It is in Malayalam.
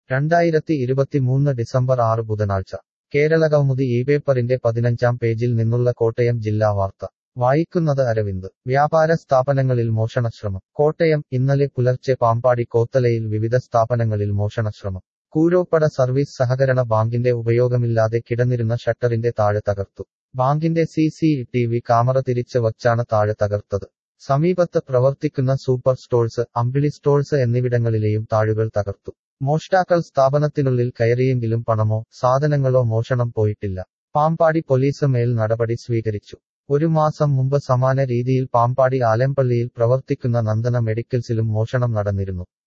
രണ്ടായിരത്തി ഇരുപത്തിമൂന്ന് ഡിസംബർ ആറ് ബുധനാഴ്ച കേരള കൗമുദി ഈ പേപ്പറിന്റെ പതിനഞ്ചാം പേജിൽ നിന്നുള്ള കോട്ടയം ജില്ലാ വാർത്ത വായിക്കുന്നത് അരവിന്ദ് വ്യാപാര സ്ഥാപനങ്ങളിൽ മോഷണശ്രമം കോട്ടയം ഇന്നലെ പുലർച്ചെ പാമ്പാടി കോത്തലയിൽ വിവിധ സ്ഥാപനങ്ങളിൽ മോഷണശ്രമം കൂരോപ്പട സർവീസ് സഹകരണ ബാങ്കിന്റെ ഉപയോഗമില്ലാതെ കിടന്നിരുന്ന ഷട്ടറിന്റെ താഴെ തകർത്തു ബാങ്കിന്റെ C C T V camera തിരിച്ച് വച്ചാണ് താഴെ തകർത്തത് സമീപത്ത് പ്രവർത്തിക്കുന്ന സൂപ്പർ സ്റ്റോഴ്സ് അമ്പിളി സ്റ്റോഴ്സ് എന്നിവിടങ്ങളിലെയും താഴുകൾ തകർത്തു മോഷ്ടാക്കൾ സ്ഥാപനത്തിനുള്ളിൽ കയറിയെങ്കിലും പണമോ സാധനങ്ങളോ മോഷണം പോയിട്ടില്ല പാമ്പാടി പോലീസ് മേൽ നടപടി സ്വീകരിച്ചു ഒരു മാസം മുമ്പ് സമാന രീതിയിൽ പാമ്പാടി ആലമ്പള്ളിയിൽ പ്രവർത്തിക്കുന്ന നന്ദന മെഡിക്കൽസിലും മോഷണം നടന്നിരുന്നു